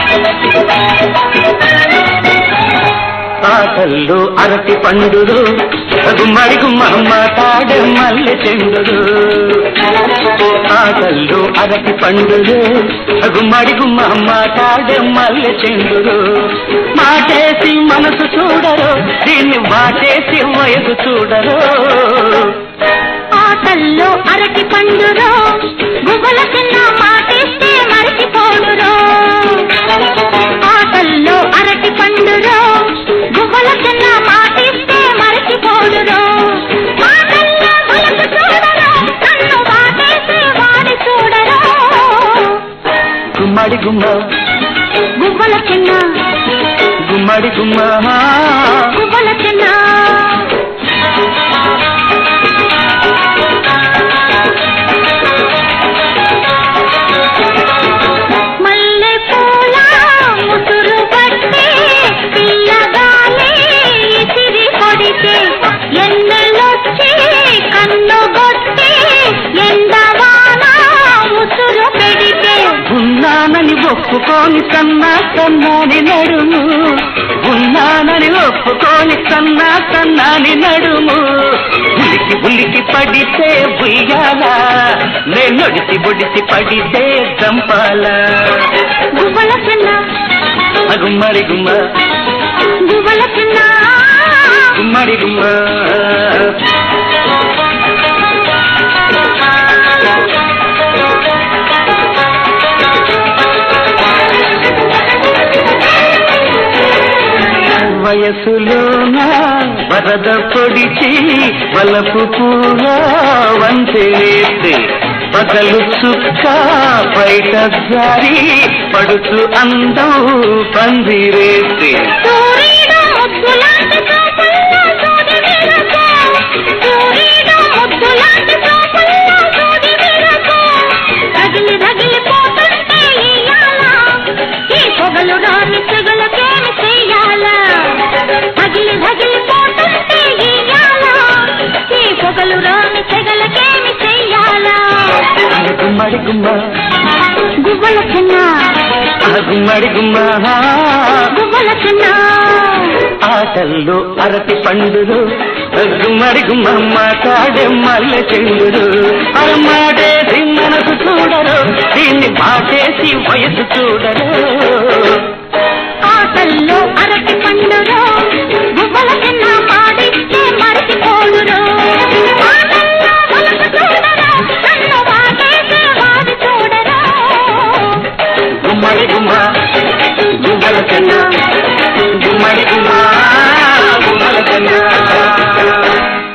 ఆటల్లో అరటి పండులు గుమ్మడి గుమ్మమ్మ తాడే మల్లె చెండులు ఆటల్లో అరటి పండులు గుమ్మడి గుమ్మమ్మ తాడే మల్లె చెండులు మాటేసి మనసు చూడరు దీన్ని మాటేసి వయసు చూడరు ఆటల్లో అరటి పండురో గుబల చిన్న మాటిస్తే మరిచిపోడురో ఆటల్లో అరటి పండురో గుబల చిన్న మాటిస్తే మరిచిపోడురో మాటల్లో వలపు చూడరో నన్ను మాటేసి వాడి చూడరో గుమ్మడి గుమ్మ గువ్వల చిన్న గుమ్మడి గుమ్మ గువ్వల చిన్న మల్లె పూల ముసురు పట్టి పిల్లగాలి ఇసిరి కొడితే ఎన్నెలొచ్చి కన్ను గొట్టి ఎండవాన ముసురు పెడితే ఉన్నానని ఒప్పుకోని కన్నా కన్నాని నడుము ఉన్నానని ఒప్పుకోని కన్నా కన్నాని నడుము ఉలికి ఉలికి పడితే ఉయ్యాల నేను నడిచి బొడిసి పడితే చంపాల గువ్వల చిన్న గుమ్మడి గుమ్మ గువ్వల చిన్న గుమ్మడి గుమ్మ వయసులోన వరద పొడిచి వలపు పూల వంతేస్తే పగలు చుక్క బయట జారి పడుచు అందం పందిరేస్తే సూర్యుడు ముద్దులాంటి చూపుల్లో సూది విరస. సూర్యుడు ముద్దులాంటి చూపుల్లో సూది విరస. రగిలి రగిలిపోతుంటే ఇయ్యాల. ఈ పొగలు రాని సెగలకేమి చెయ్యాల? రగిలి రగిలిపోతుంటే ఇయ్యాల. ఈ పొగలు రాని సెగలకేమి చెయ్యాల? గుమ్మడి గుమ్మ గువ్వల చిన్న ఆ గుమ్మడి గుమ్మ గువ్వల చిన్న ఆటల్లో అరటి పండులు గుమ్మడి గుమ్మమ్మ కాడే మల్లె చెండులు అరమాటేసి మనసు చూడరు దీన్ని మాటేసి వయసు చూడరు